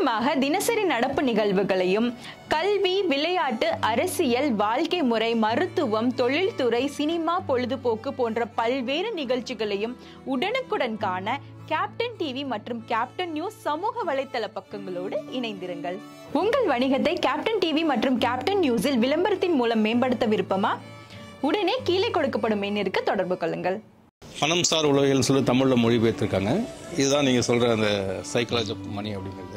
முக்கியமாக தினசரி நடப்பு நிகழ்வுகளையும் கல்வி விளையாட்டு அரசியல் வாழ்க்கை முறை மருத்துவம் தொழில்துறை சினிமா பொழுதுபோக்கு போன்ற பல்வேறு நிகழ்ச்சிகளையும் உடனுக்குடன் காண கேப்டன் டிவி மற்றும் கேப்டன் நியூஸ் சமூக வலைத்தள பக்கங்களோடு இணைந்திருங்கள் உங்கள் வணிகத்தை கேப்டன் டிவி மற்றும் கேப்டன் நியூஸில் விளம்பரத்தின் மூலம் மேம்படுத்த விருப்பமா உடனே கீழே கொடுக்கப்படும் எண்ணிற்கு தொடர்பு கொள்ளுங்கள் பணம் சார் உலகியல்னு சொல்லி தமிழில் மொழிபெயர்த்திருக்காங்க இதுதான் நீங்கள் சொல்கிற அந்த சைக்காலஜி ஆஃப் மணி அப்படிங்கிறது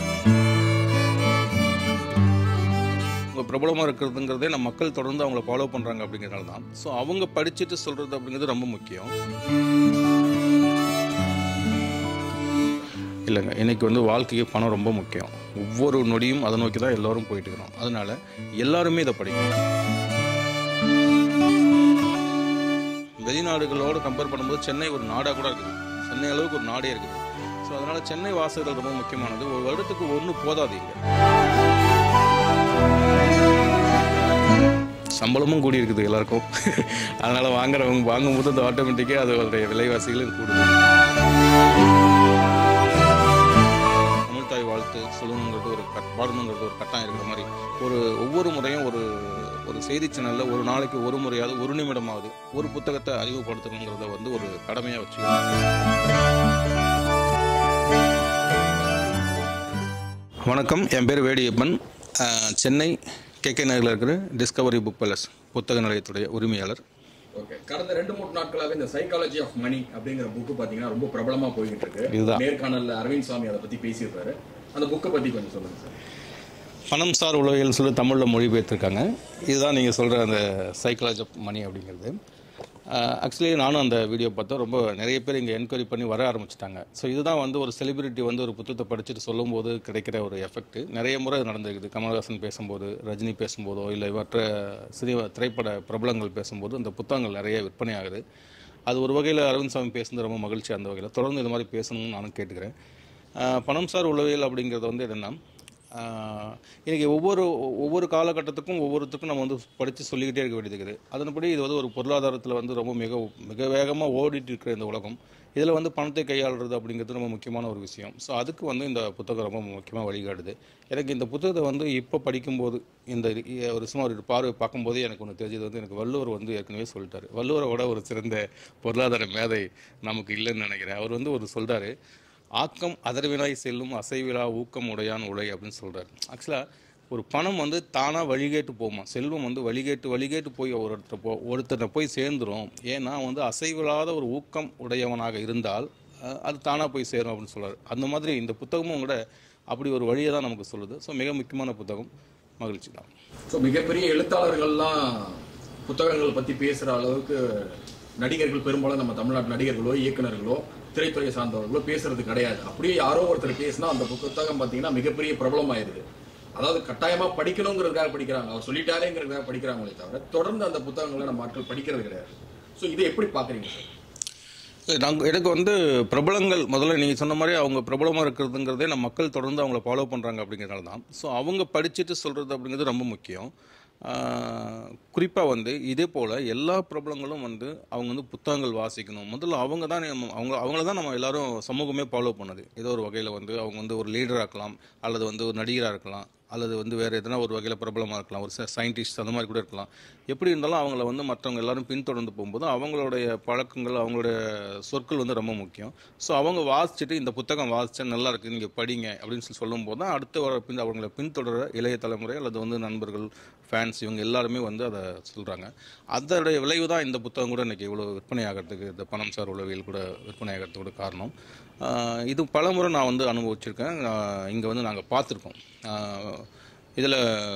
உங்கள் பிரபலமாக இருக்கிறதுங்கிறதே நம்ம மக்கள் தொடர்ந்து அவங்கள ஃபாலோ பண்ணுறாங்க அப்படிங்கிறனால தான் ஸோ அவங்க படிச்சுட்டு சொல்கிறது அப்படிங்கிறது ரொம்ப முக்கியம் இல்லைங்க இன்னைக்கு வந்து வாழ்க்கைக்கு பணம் ரொம்ப முக்கியம் ஒவ்வொரு நொடியும் அதை நோக்கி தான் எல்லோரும் போயிட்டு இருக்கிறோம் அதனால எல்லாருமே இதை படிக்கணும் வெளிநாடுகளோடு கம்பேர் பண்ணும்போது சென்னை ஒரு நாடாக கூட இருக்குது சென்னை அளவுக்கு ஒரு நாடே இருக்குது ஸோ அதனால் சென்னை வாசகர்கள் ரொம்ப முக்கியமானது ஒரு வருடத்துக்கு ஒன்று போதாது இங்கே சம்பளமும் கூடி இருக்குது எல்லாருக்கும் அதனால் வாங்குறவங்க வாங்கும்போது அது ஆட்டோமேட்டிக்காக அதோடைய விலைவாசிகளும் கூடுது தமிழ்தாய் வாழ்த்து சொல்லணுங்கிறது ஒரு கட் பாடணுங்கிறது ஒரு கட்டாயம் இருக்கிற மாதிரி ஒரு ஒவ்வொரு முறையும் ஒரு ஒரு செய்தி சேனலில் ஒரு நாளைக்கு ஒரு முறையாவது ஒரு நிமிடமாவது ஒரு புத்தகத்தை அறிமுகப்படுத்தணுங்கிறத வந்து ஒரு கடமையாக வச்சு வணக்கம் என் பேர் வேடியப்பன் அஹ், சென்னை கே கே நகரில் இருக்கிற டிஸ்கவரி புக் பேலஸ் புத்தக நிலையத்துடைய உரிமையாளர் ஓகே கடந்த ரெண்டு மூணு நாட்களாக இந்த சைக்காலஜி ஆஃப் மணி அப்படிங்கிற புக்கு பாத்தீங்கன்னா ரொம்ப பிரபலமா போயிட்டு இருக்கு இதுதான். நேர்காணல்ல அரவிந்த் சாமி அதை பத்தி பேசியிருப்பாரு அந்த புக்கை பத்தி கொஞ்சம் சொல்லுங்க சார் பணம் சார் உலகியல்னு சொல்லி தமிழில் மொழிபெயர்த்திருக்காங்க இதுதான் நீங்கள் சொல்கிற அந்த சைக்காலஜி ஆஃப் மணி அப்படிங்கிறது ஆக்சுவலி நானும் அந்த வீடியோ பார்த்தேன் ரொம்ப நிறைய பேர் இங்கே என்கொயரி பண்ணி வர ஆரம்பிச்சிட்டாங்க ஸோ இதுதான் வந்து ஒரு செலிபிரிட்டி வந்து ஒரு புத்தகத்தை படிச்சுட்டு சொல்லும்போது கிடைக்கிற ஒரு எஃபெக்ட் நிறைய முறை இது நடந்திருக்குது கமல்ஹாசன் பேசும்போது ரஜினி பேசும்போதோ இல்லை மற்ற சினிமா திரைப்பட பிரபலங்கள் பேசும்போது அந்த புத்தகங்கள் நிறைய விற்பனை ஆகுது அது ஒரு வகையில் அரவிந்த் சாமி பேசுனது ரொம்ப மகிழ்ச்சி அந்த வகையில் தொடர்ந்து இது மாதிரி பேசணும்னு நானும் கேட்டுக்கிறேன் ஆஹ் பணம் சார் உளவியல் அப்படிங்கிறது வந்து என்னென்னா ஆஹ் இன்னைக்கு ஒவ்வொரு ஒவ்வொரு காலகட்டத்துக்கும் ஒவ்வொருத்துக்கும் நம்ம வந்து படித்து சொல்லிக்கிட்டே இருக்க வேண்டியது இருக்குது அதன்படி இது வந்து ஒரு பொருளாதாரத்தில் வந்து ரொம்ப மிக மிக வேகமாக ஓடிட்டு இருக்கிற இந்த உலகம் இதில் வந்து பணத்தை கையாளுறது அப்படிங்கிறது ரொம்ப முக்கியமான ஒரு விஷயம் ஸோ அதுக்கு வந்து இந்த புத்தகம் ரொம்ப முக்கியமாக வழிகாட்டுது எனக்கு இந்த புத்தகத்தை வந்து இப்போ படிக்கும்போது இந்த இ- ஒரு சும்மா ஒரு பார்வை பார்க்கும்போதே எனக்கு ஒன்று தெரிஞ்சது வந்து எனக்கு வள்ளுவர் வந்து ஏற்கனவே சொல்லிட்டாரு வள்ளுவரை விட ஒரு சிறந்த பொருளாதார மேதை நமக்கு இல்லைன்னு நினைக்கிறேன் அவர் வந்து ஒரு சொல்றாரு ஆக்கம் அதர்வினாய் செல்லும் அசைவிலா ஊக்கம் உடையான் உடை அப்படின்னு சொல்றாரு ஆக்சுவலாக ஒரு பணம் வந்து தானாக வழிகேட்டு போகுமா செல்வம் வந்து வழிகேட்டு வழிகேட்டு போய் ஒருத்தர் போ ஒருத்தரை போய் சேர்ந்துரும் ஏன்னா வந்து அசைவில்லாத ஒரு ஊக்கம் உடையவனாக இருந்தால் அஹ், அது தானாக போய் சேரும் அப்படின்னு சொல்றாரு அந்த மாதிரி இந்த புத்தகமும் கூட அப்படி ஒரு வழியை தான் நமக்கு சொல்லுது ஸோ மிக முக்கியமான புத்தகம் மகிழ்ச்சி தான் ஸோ மிகப்பெரிய எழுத்தாளர்கள்லாம் புத்தகங்கள் பத்தி பேசுற அளவுக்கு நடிகர்கள் பெரும்பாலும் நம்ம தமிழ்நாட்டு நடிகர்களோ இயக்குனர்களோ திரைத்துறை சார்ந்தவர்களோ பேசுறது கிடையாது அப்படியே யாரோ ஒருத்தர் பேசினா அந்த புத்தகம் பாத்தீங்கன்னா மிகப்பெரிய பிரபலமாயிருது அதாவது கட்டாயமா படிக்கணுங்கிறதுக்காக படிக்கிறாங்க அவர் சொல்லிட்டாரேங்கிறதுக்காக படிக்கிறாங்களே தவிர தொடர்ந்து அந்த புத்தகங்களை நம்ம ஆட்கள் படிக்கிறது கிடையாது ஸோ இதை எப்படி பாக்குறீங்க சார் நாங்கள் எனக்கு வந்து பிரபலங்கள் முதல்ல நீங்கள் சொன்ன மாதிரி அவங்க பிரபலமாக இருக்கிறதுங்கிறதே நம்ம மக்கள் தொடர்ந்து அவங்கள ஃபாலோ பண்ணுறாங்க அப்படிங்கிறனால தான் ஸோ அவங்க படிச்சுட்டு சொல்கிறது அப்படிங்கிறது ரொம்ப முக்கியம் குறிப்பாக வந்து இதே போல் எல்லா பிரபலங்களும் வந்து அவங்க வந்து புத்தகங்கள் வாசிக்கணும் முதல்ல அவங்க தான் நம்ம அவங்க அவங்கள தான் நம்ம எல்லாரும் சமூகமே ஃபாலோ பண்ணது ஏதோ ஒரு வகையில் வந்து அவங்க வந்து ஒரு லீடராக இருக்கலாம் அல்லது வந்து ஒரு நடிகராக இருக்கலாம் அல்லது வந்து வேறு எதனா ஒரு வகையில் பிரபலமாக இருக்கலாம் ஒரு சயின்டிஸ்ட் அந்த மாதிரி கூட இருக்கலாம் எப்படி இருந்தாலும் அவங்கள வந்து மற்றவங்க எல்லாரும் பின்தொடர்ந்து போகும்போது அவங்களுடைய பழக்கங்கள் அவங்களுடைய சொற்கள் வந்து ரொம்ப முக்கியம் ஸோ அவங்க வாசிச்சுட்டு இந்த புத்தகம் வாசிச்சா நல்லா இருக்கு நீங்கள் படிங்க அப்படின்னு சொல்லி சொல்லும்போது தான் அடுத்து வர பின் அவங்களை பின்தொடர இளைய தலைமுறை அல்லது வந்து நண்பர்கள் ஃபேன்ஸ் இவங்க எல்லாருமே வந்து அதை சொல்கிறாங்க அதோடைய விளைவு தான் இந்த புத்தகம் கூட இன்றைக்கி இவ்வளோ விற்பனை ஆகிறதுக்கு இந்த பணம் சார் உளவியல் கூட விற்பனை ஆகிறதுக்கு கூட காரணம் ஆஹ் இது பலமுறை நான் வந்து அனுபவிச்சிருக்கேன் இங்கே வந்து நாங்கள் பார்த்துருக்கோம் இதில்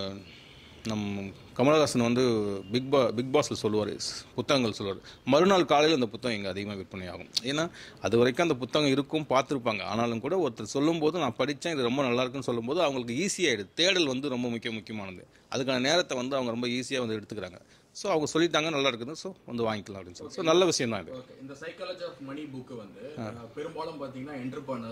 நம் கமலஹாசன் வந்து பிக் பா பிக் பாஸில் சொல்லுவார் புத்தகங்கள் சொல்லுவார் மறுநாள் காலையில் அந்த புத்தகம் இங்கே அதிகமாக விற்பனை ஆகும் ஏன்னா அது வரைக்கும் அந்த புத்தகம் இருக்கும் பார்த்துருப்பாங்க ஆனாலும் கூட ஒருத்தர் சொல்லும்போது நான் படித்தேன் இது ரொம்ப நல்லா இருக்குன்னு சொல்லும்போது அவங்களுக்கு ஈஸியாகிடுது தேடல் வந்து ரொம்ப முக்கிய முக்கியமானது அதுக்கான நேரத்தை வந்து அவங்க ரொம்ப ஈஸியாக வந்து எடுத்துக்கிறாங்க ஸோ அவங்க சொல்லிட்டாங்க நல்லா இருக்குது ஸோ வந்து வாங்கிக்கலாம் அப்படின்னு சொல்லி ஸோ நல்ல விஷயம் தான் இது ஓகே இந்த சைக்காலஜி ஆஃப் மணி புக் வந்து அஹ், பெரும்பாலும் பாத்தீங்கன்னா என்டர்பிரனர்ஸ்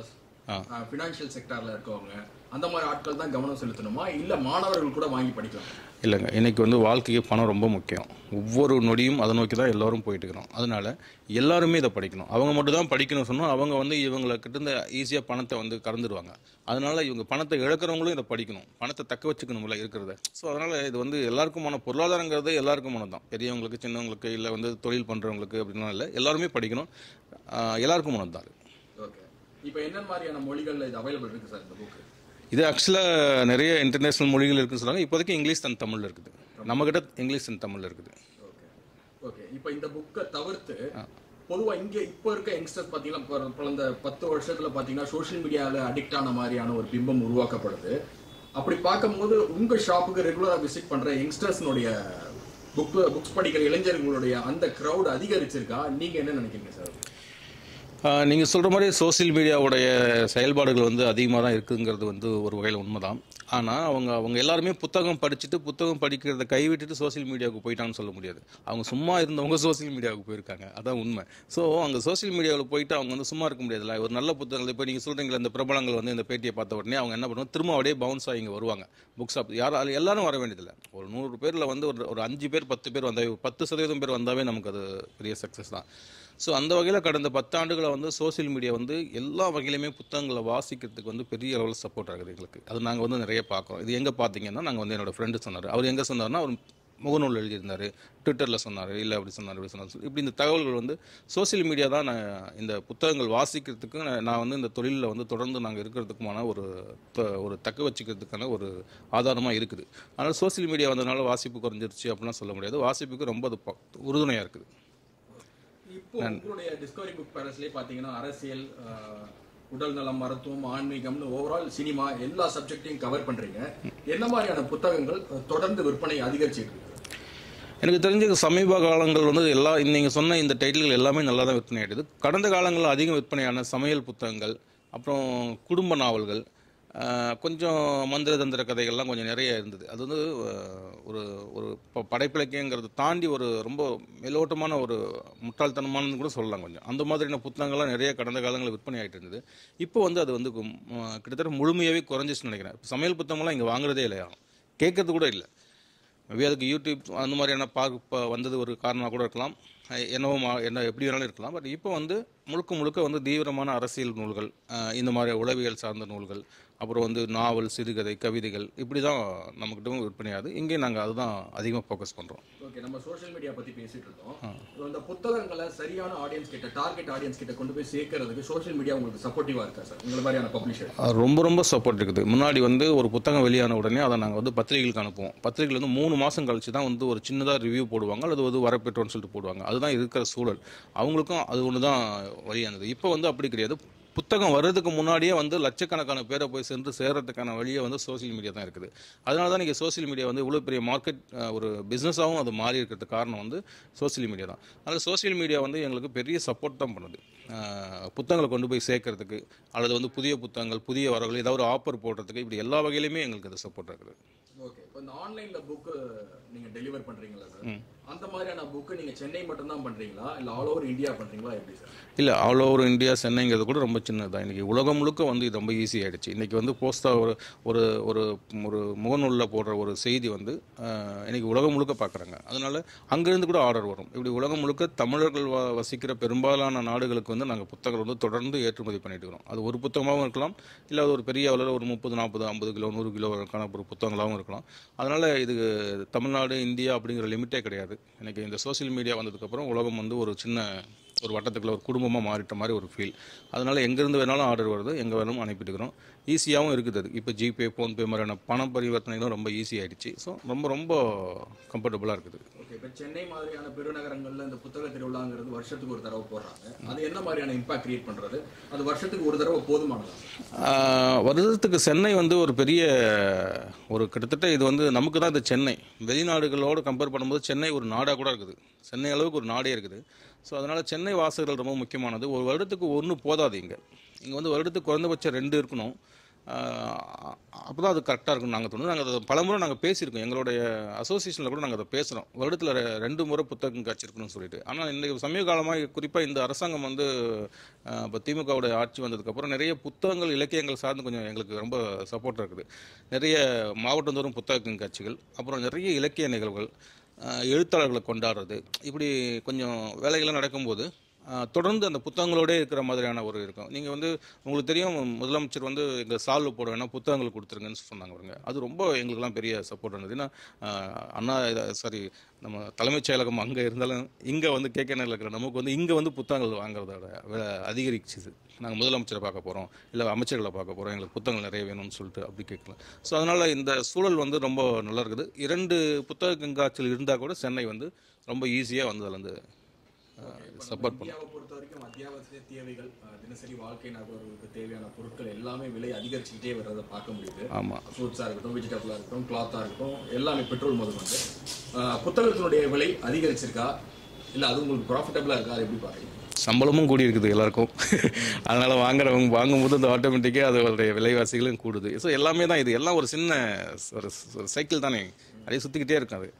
ஃபினான்ஷியல் செக்டார்ல இருக்கவங்க அந்த மாதிரி ஆட்கள் தான் கவனம் செலுத்தணுமா இல்ல மாணவர்கள் கூட வாங்கி படிக்கலாம் இல்லைங்க இன்னைக்கு வந்து வாழ்க்கைக்கு பணம் ரொம்ப முக்கியம் ஒவ்வொரு நொடியும் அதை நோக்கி தான் எல்லாரும் போயிட்டு இருக்கிறோம் அதனால எல்லாருமே இதை படிக்கணும் அவங்க மட்டும் தான் படிக்கணும் சொன்னால் அவங்க வந்து இவங்களை கிட்ட ஈஸியாக பணத்தை வந்து கறந்துடுவாங்க அதனால இவங்க பணத்தை இழக்கிறவங்களும் இதை படிக்கணும் பணத்தை தக்க வச்சுக்கணும்ல இருக்கிறத ஸோ அதனால இது வந்து எல்லாருக்குமான பொருளாதாரங்கிறது எல்லாருக்குமானது தான் பெரியவங்களுக்கு சின்னவங்களுக்கு இல்லை வந்து தொழில் பண்ணுறவங்களுக்கு அப்படின்லாம் இல்லை எல்லாருமே படிக்கணும் ஆஹ் எல்லாருக்குமானது தான் அது. ஓகே இப்போ என்ன மாதிரியான மொழிகள்ல இது அவைலபிள் இருக்கு சார் இந்த புக் இது ஆக்சுவலாக நிறைய இன்டர்நேஷ்னல் மொழிகள் இருக்குன்னு சொல்லுவாங்க இப்போதைக்கு இங்கிலீஷ் தன் தமிழில் இருக்குது நம்மக்கிட்ட இங்கிலீஷ் தன் தமிழில் இருக்குது ஓகே ஓகே இப்போ இந்த புக்கை தவிர்த்து பொதுவா இங்க இப்போ இருக்க யங்ஸ்டர்ஸ் பாத்தீங்கன்னா இப்போ இப்போ இந்த பத்து வருஷத்துல பாத்தீங்கன்னா சோஷியல் மீடியால அடிக்ட் ஆன மாதிரியான ஒரு பிம்பம் உருவாக்கப்படுது அப்படி பார்க்கும்போது உங்க ஷாப்புக்கு ரெகுலரா விசிட் பண்ற யங்ஸ்டர்ஸ்னுடைய புக் புக்ஸ் படிக்கிற இளைஞர்களுடைய அந்த crowd அதிகரிச்சிருக்கா நீங்க என்ன நினைக்கிறீங்க சார் நீங்கள் சொல்கிற மாதிரி சோஷியல் மீடியாவுடைய செயல்பாடுகள் வந்து அதிகமாக தான் இருக்குங்கிறது வந்து ஒரு வகையில் உண்மைதான் ஆனால் அவங்க அவங்க எல்லாருமே புத்தகம் படிச்சுட்டு புத்தகம் படிக்கிறத கைவிட்டுட்டு சோஷியல் மீடியாவுக்கு போயிட்டான்னு சொல்ல முடியாது அவங்க சும்மா இருந்தவங்க சோஷியல் மீடியாவுக்கு போயிருக்காங்க அதான் உண்மை ஸோ அங்கே சோஷியல் மீடியாவில் போயிட்டு அவங்க வந்து சும்மா இருக்க முடியாதுல்ல ஒரு நல்ல புத்தகங்கள் இப்போ நீங்கள் சொல்கிறீங்களா இந்த பிரபலங்கள் வந்து இந்த பேட்டியை பார்த்த உடனே அவங்க என்ன பண்ணுவாங்க திரும்ப அப்படியே பவுன்ஸ் ஆகி இங்கே வருவாங்க புக் ஷாப் யாரும் எல்லாரும் வர வேண்டியதில்லை ஒரு நூறு பேரில் வந்து ஒரு ஒரு அஞ்சு பேர் பத்து பேர் வந்தாவே பத்து சதவீதம் பேர் வந்தாவே நமக்கு அது பெரிய சக்ஸஸ் தான் ஸோ அந்த வகையில் கடந்த பத்தாண்டுகளை வந்து சோஷியல் மீடியா வந்து எல்லா வகையிலுமே புத்தகங்களை வாசிக்கிறதுக்கு வந்து பெரிய அளவில் சப்போர்ட் ஆகுது எங்களுக்கு அது நாங்கள் வந்து நிறைய பார்க்குறோம் இது எங்கே பார்த்தீங்கன்னா நாங்கள் வந்து என்னோட ஃப்ரெண்டு சொன்னார் அவர் எங்கே சொன்னார்னா அவர் முகநூல் எழுதியிருந்தார் ட்விட்டரில் சொன்னார் இல்லை அப்படி சொன்னார் இப்படி சொன்னார் சொல்லி இப்படி இந்த தகவல்கள் வந்து சோஷியல் மீடியா தான் நான் இந்த புத்தகங்கள் வாசிக்கிறதுக்கு நான் நான் வந்து இந்த தொழிலில் வந்து தொடர்ந்து நாங்கள் இருக்கிறதுக்குமான ஒரு த- ஒரு தக்க வச்சுக்கிறதுக்கான ஒரு ஆதாரமாக இருக்குது அதனால் சோஷியல் மீடியா வந்ததுனால வாசிப்பு குறைஞ்சிருச்சு அப்படிலாம் சொல்ல முடியாது வாசிப்புக்கு ரொம்ப அது ப- உறுதுணையாக இருக்குது இப்போ உங்களுடைய டிஸ்கவரி புக் பேலஸ்லயே பாத்தீங்கன்னா அரசியல் ஆஹ், உடல் நலம் மருத்துவம் ஆன்மீகம்னு ஓவரால் சினிமா எல்லா சப்ஜெக்டையும் கவர் பண்றீங்க என்ன மாதிரியான புத்தகங்கள் அஹ், தொடர்ந்து விற்பனை அதிகரிச்சிட்டு இருக்கு எனக்கு தெரிஞ்ச சமீப காலங்கள் வந்து எல்லா நீங்கள் சொன்ன இந்த டைட்டில்கள் எல்லாமே நல்லா தான் விற்பனை ஆகிடுது கடந்த காலங்களில் அதிகம் விற்பனையான சமையல் புத்தகங்கள் அப்புறம் குடும்ப நாவல்கள் ஆஹ், கொஞ்சம் மந்திர தந்திர கதைகள்லாம் கொஞ்சம் நிறைய இருந்தது அது வந்து ஆஹ், ஒரு ஒரு ப- படைப்பிலக்கியங்கிறத தாண்டி ஒரு ரொம்ப மேலோட்டமான ஒரு முட்டாள்தனமானது கூட சொல்லலாம் கொஞ்சம் அந்த மாதிரியான புத்தகங்கள்லாம் நிறைய கடந்த காலங்களில் விற்பனை ஆகிட்டு இருந்தது இப்போ வந்து அது வந்து கும்- ஆஹ், கிட்டத்தட்ட முழுமையாகவே குறைஞ்சிச்சுன்னு நினைக்கிறேன் சமையல் புத்தகம்லாம் இங்கே வாங்குறதே இல்லையா கேட்கறது கூட இல்லை மேபி அதுக்கு யூடியூப் அந்த மாதிரியான பார்க்க வந்தது ஒரு காரணமாக கூட இருக்கலாம் அஹ் என்னவோ மா- என்ன எப்படி வேணாலும் இருக்கலாம் பட் இப்போ வந்து முழுக்க முழுக்க வந்து தீவிரமான அரசியல் நூல்கள் அஹ் இந்த மாதிரி உளவியல் சார்ந்த நூல்கள் அப்புறம் வந்து நாவல் சிறுகதை கவிதைகள் இப்படி தான் நம்மக்கிட்டவும் விற்பனையாகுது இங்கே நாங்கள் அதுதான் அதிகமாக ஃபோக்கஸ் பண்ணுறோம் ஓகே நம்ம சோஷியல் மீடியா பத்தி பேசிட்டு இருக்கோம் So, இந்த புத்தகங்களை சரியான ஆடியன்ஸ் கிட்ட டார்கெட் ஆடியன்ஸ் கிட்ட கொண்டு போய் சேர்க்கறதுக்கு சோஷியல் மீடியா உங்களுக்கு சப்போர்ட்டிவா இருக்கா சார் உங்களை மாதிரியான பப்ளிஷர் அது ரொம்ப ரொம்ப சப்போர்ட் இருக்குது முன்னாடி வந்து ஒரு புத்தகம் வெளியான உடனே அதை நாங்கள் வந்து பத்திரிகைகளுக்கு அனுப்புவோம் பத்திரிகைகள் வந்து மூணு மாதம் கழிச்சு தான் வந்து ஒரு சின்னதாக ரிவ்யூ போடுவாங்க அல்லது வந்து வரப்பெற்றோன்னு சொல்லிட்டு போடுவாங்க அதுதான் இருக்கிற சூழல் அவங்களுக்கும் அது ஒன்று தான் வழியானது இப்போ வந்து அப்படி கிடையாது புத்தகம் வர்றதுக்கு முன்னாடியே வந்து லட்சக்கணக்கான பேரை போய் சென்று சேர்றதுக்கான வழியே வந்து சோஷியல் மீடியா தான் இருக்குது அதனால தான் நீங்கள் சோஷியல் மீடியா வந்து இவ்வளோ பெரிய மார்க்கெட் ஒரு பிஸ்னஸாகவும் அது மாறி இருக்கிறதுக்கு காரணம் வந்து சோஷியல் மீடியா தான் அதனால் சோஷியல் மீடியா வந்து எங்களுக்கு பெரிய சப்போர்ட் தான் பண்ணுது அஹ் புத்தகங்களை கொண்டு போய் சேர்க்கறதுக்கு அல்லது வந்து புதிய புத்தகங்கள் புதிய வரவுகள் ஏதாவது ஒரு ஆஃபர் போடுறதுக்கு இப்படி எல்லா வகையிலுமே எங்களுக்கு அது சப்போர்ட் இருக்குது ஓகே இப்போ இந்த ஆன்லைன்ல புக் நீங்க டெலிவர் பண்றீங்களா சார் அந்த மாதிரியான புக் நீங்க சென்னை மட்டும் தான் பண்றீங்களா இல்ல ஆல் ஓவர் இந்தியா பண்றீங்களா எப்படி சார் இல்லை ஆல் ஓவர் இந்தியா சென்னைங்கிறது கூட ரொம்ப சின்னது தான் இன்றைக்கி உலகம் முழுக்க வந்து இது ரொம்ப ஈஸி ஆயிடுச்சு இன்றைக்கி வந்து போஸ்டா ஒரு ஒரு ஒரு ஒரு முகநூலில் போடுற ஒரு செய்தி வந்து அஹ், இன்னைக்கு உலகம் முழுக்க பார்க்குறாங்க அதனால் அங்கேருந்து கூட ஆர்டர் வரும் இப்படி உலகம் முழுக்க தமிழர்கள் வ வசிக்கிற பெரும்பாலான நாடுகளுக்கு வந்து நாங்கள் புத்தகங்கள் வந்து தொடர்ந்து ஏற்றுமதி பண்ணிட்டு இருக்கிறோம் அது ஒரு புத்தகமாகவும் இருக்கலாம் இல்லை அது ஒரு பெரிய அளவில் ஒரு முப்பது நாற்பது ஐம்பது கிலோ நூறு கிலோக்கான ஒரு புத்தகங்களாகவும் இருக்கலாம் அதனால் இது தமிழ்நாடு இந்தியா அப்படிங்கிற லிமிட்டே கிடையாது எனக்கு இந்த சோஷியல் மீடியா வந்ததுக்கப்புறம் உலகம் வந்து ஒரு சின்ன ஒரு வட்டத்துக்குள்ள ஒரு குடும்பமாக மாறிட்ட மாதிரி ஒரு ஃபீல் அதனால் எங்கேருந்து வேணாலும் ஆர்டர் வருது எங்கே வேணாலும் அனுப்பிட்டுக்கிறோம் ஈஸியாகவும் இருக்குது அது இப்போ ஜிபே ஃபோன்பே மாதிரியான பண பரிவர்த்தனைகளும் ரொம்ப ஈஸி ஆயிடுச்சு ஸோ ரொம்ப ரொம்ப கம்ஃபர்டபுளாக இருக்குது ஓகே இப்போ சென்னை மாதிரியான பெருநகரங்கள்ல இந்த புத்தக திருவிழாங்கிறது வருஷத்துக்கு ஒரு தடவை போடுறாங்க அது என்ன மாதிரியான இம்பாக்ட் கிரியேட் பண்றது அது வருஷத்துக்கு ஒரு தடவை போதுமானதா ஆஹ் வருடத்துக்கு சென்னை வந்து ஒரு பெரிய ஒரு கிட்டத்தட்ட இது வந்து நமக்கு தான் இது சென்னை வெளிநாடுகளோடு கம்பேர் பண்ணும்போது சென்னை ஒரு நாடாக கூட இருக்குது சென்னை அளவுக்கு ஒரு நாடே இருக்குது ஸோ அதனால் சென்னை வாசகர்கள் ரொம்ப முக்கியமானது ஒரு வருடத்துக்கு ஒன்று போதாது இங்கே இங்கே வந்து வருடத்துக்கு குறைந்தபட்சம் ரெண்டு இருக்கணும் அப்போ தான் அது கரெக்டாக இருக்கும்னு நாங்கள் தோணும் நாங்கள் அதை பலமுறை நாங்கள் பேசியிருக்கோம் எங்களுடைய அசோசியேஷனில் கூட நாங்கள் அதை பேசுகிறோம் வருடத்தில் ரெ- ரெண்டு முறை புத்தகம் காட்சி இருக்கணும்னு சொல்லிட்டு ஆனால் இந்த சமீப காலமாக குறிப்பாக இந்த அரசாங்கம் வந்து ஆஹ், இப்போ திமுகவுடைய ஆட்சி வந்ததுக்கப்புறம் நிறைய புத்தகங்கள் இலக்கியங்கள் சார்ந்து கொஞ்சம் எங்களுக்கு ரொம்ப சப்போர்ட்டாக இருக்குது நிறைய மாவட்டந்தோறும் புத்தக கண்காட்சிகள் அப்புறம் நிறைய இலக்கிய நிகழ்வுகள் ஆஹ், எழுத்தாளர்களை கொண்டாடுறது இப்படி கொஞ்சம் வேலைகள்லாம் நடக்கும்போது ஆஹ், தொடர்ந்து அந்த புத்தகங்களோடே இருக்கிற மாதிரியான ஒரு இருக்கும் நீங்கள் வந்து உங்களுக்கு தெரியும் முதலமைச்சர் வந்து எங்கள் சால்வு போட வேணா புத்தகங்கள் கொடுத்துருங்கன்னு சொன்னாங்க பாருங்க அது ரொம்ப எங்களுக்கெல்லாம் பெரிய சப்போர்ட் இருந்தது ஏன்னா ஆஹ், அண்ணா சாரி நம்ம தலைமைச் செயலகம் அங்கே இருந்தாலும் இங்கே வந்து கேகேனில் இருக்கிற நமக்கு வந்து இங்கே வந்து புத்தகங்கள் வாங்குறதோட விலை அதிகரிச்சுது நாங்கள் முதலமைச்சரை பார்க்க போகிறோம் இல்லை அமைச்சர்களை பார்க்க போகிறோம் எங்களுக்கு புத்தகங்கள் நிறைய வேணும்னு சொல்லிட்டு அப்படி கேட்கலாம் ஸோ அதனால் இந்த சூழல் வந்து ரொம்ப நல்லா இருக்குது இரண்டு புத்தக கண்காட்சியில் இருந்தால் கூட சென்னை வந்து ரொம்ப ஈஸியாக வந்து அதில் வந்து சப்போர்ட் பண்ணும் இந்தியாவை பொறுத்த வரைக்கும் அத்தியாவசிய தேவைகள் அஹ், தினசரி வாழ்க்கை நபர்களுக்கு தேவையான பொருட்கள் எல்லாமே விலை அதிகரிச்சுக்கிட்டே வர்றதை பார்க்க முடியுது ஆமாம் ஃப்ரூட்ஸாக இருக்கட்டும் வெஜிடபிளாக இருக்கட்டும் கிளாத்தாக இருக்கட்டும் எல்லாமே பெட்ரோல் முதல் வந்து அஹ், புத்தகத்தினுடைய விலை அதிகரிச்சிருக்கா இல்லை அது உங்களுக்கு ப்ராஃபிட்டபிளாக இருக்கா அதை எப்படி பார்க்குறீங்க சம்பளமும் கூடி இருக்குது எல்லாருக்கும் அதனால் வாங்குறவங்க வாங்கும்போது அந்த ஆட்டோமேட்டிக்காக அதோடைய விலைவாசிகளும் கூடுது ஸோ எல்லாமே தான் இது எல்லாம் ஒரு சின்ன ஒரு சைக்கிள் தானே அப்படியே சுற்றிக்கிட்டே இருக்கும் அது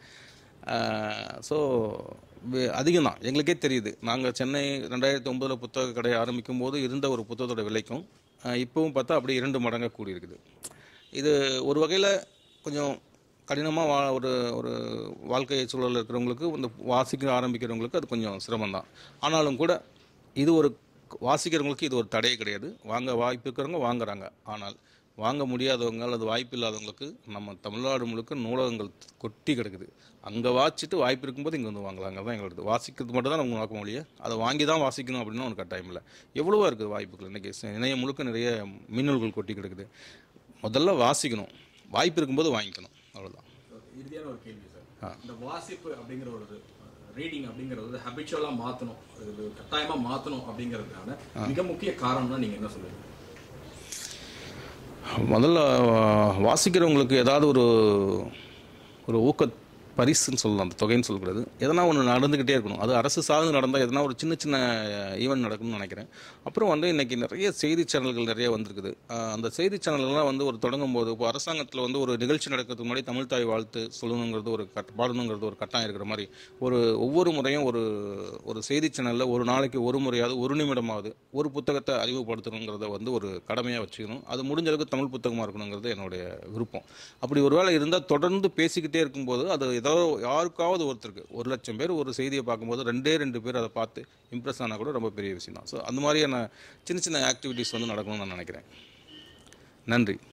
ஸோ அதிகம் தான் எங்களுக்கே தெரியுது நாங்கள் சென்னை ரெண்டாயிரத்தி ஒம்பதில் புத்தக கடை ஆரம்பிக்கும் போது இருந்த ஒரு புத்தகத்தோட விலைக்கும் ஆஹ் இப்பவும் பார்த்தா அப்படியே இரண்டு மடங்காக கூடி இருக்குது இது ஒரு வகையில் கொஞ்சம் கடினமாக வா ஒரு ஒரு வாழ்க்கை சூழலில் இருக்கிறவங்களுக்கு இந்த வாசிக்க ஆரம்பிக்கிறவங்களுக்கு அது கொஞ்சம் சிரமம்தான் ஆனாலும் கூட இது ஒரு வாசிக்கிறவங்களுக்கு இது ஒரு தடையே கிடையாது வாங்க வாய்ப்பு இருக்கிறவங்க வாங்குறாங்க ஆனால் வாங்க முடியாதவங்க அல்லது வாய்ப்பு இல்லாதவங்களுக்கு நம்ம தமிழ்நாடு முழுக்க நூலகங்கள் கொட்டி கிடக்குது அங்கே வாசிச்சுட்டு வாய்ப்பு இருக்கும்போது இங்கே வந்து வாங்கலாங்க தான் எங்களுக்கு வாசிக்கிறது மட்டும் தான் நம்ம நோக்க முடியும் அதை வாங்கி தான் வாசிக்கணும் அப்படின்னு ஒரு கட்டாயம் இல்லை எவ்வளவோ இருக்குது வாய்ப்புகள் இன்றைக்கி இணையம் முழுக்க நிறைய மின்னல்கள் கொட்டி கிடக்குது முதல்ல வாசிக்கணும் வாய்ப்பு இருக்கும்போது வாங்கிக்கணும் அவ்வளோதான் இறுதியான ஒரு கேள்வி சார் இந்த வாசிப்பு அப்படிங்கிற ஒரு ரீடிங் அப்படிங்கிறது வந்து ஹபிச்சுவலாக மாற்றணும் அது கட்டாயமாக மாற்றணும் அப்படிங்கிறதுக்கான மிக முக்கிய காரணம்னா நீங்கள் என்ன சொல்லுவீங்க முதல்ல வா- வாசிக்கிறவங்களுக்கு ஏதாவது ஒரு ஒரு ஊக்க பரிசுன்னு சொல்லலாம் அந்த தொகைன்னு சொல்லக்கூடாது எதனா ஒன்று நடந்துக்கிட்டே இருக்கணும் அது அரசு சார்ந்து நடந்தால் எதனா ஒரு சின்ன சின்ன ஈவெண்ட் நடக்கும்னு நினைக்கிறேன் அப்புறம் வந்து இன்றைக்கி நிறைய செய்தி சேனல்கள் நிறைய வந்திருக்குது ஆஹ் அந்த செய்தி சேனல்கள்லாம் வந்து ஒரு தொடங்கும் போது இப்போ அரசாங்கத்தில் வந்து ஒரு நிகழ்ச்சி நடக்கிறதுக்கு முன்னாடி தமிழ் தாய் வாழ்த்து சொல்லணுங்கிறது ஒரு கட் பாடணுங்கிறது ஒரு கட்டாயம் இருக்கிற மாதிரி ஒரு ஒவ்வொரு முறையும் ஒரு ஒரு செய்தி சேனலில் ஒரு நாளைக்கு ஒரு முறையாவது ஒரு நிமிடமாவது ஒரு புத்தகத்தை அறிமுகப்படுத்தணுங்கிறத வந்து ஒரு கடமையாக வச்சுக்கணும் அது முடிஞ்ச அளவுக்கு தமிழ் புத்தகமாக இருக்கணுங்கிறது என்னுடைய விருப்பம் அப்படி ஒரு வேளை இருந்தால் தொடர்ந்து பேசிக்கிட்டே இருக்கும்போது அது ஏதோ யாருக்காவது ஒருத்தருக்கு ஒரு லட்சம் பேர் ஒரு செய்தியை பார்க்கும்போது ரெண்டே ரெண்டு பேர் அதை பார்த்து இம்ப்ரெஸ் ஆனால் கூட ரொம்ப பெரிய விஷயம் தான் ஸோ அந்த மாதிரியான சின்ன சின்ன ஆக்டிவிட்டீஸ் வந்து நடக்கணும்னு நான் நினைக்கிறேன் நன்றி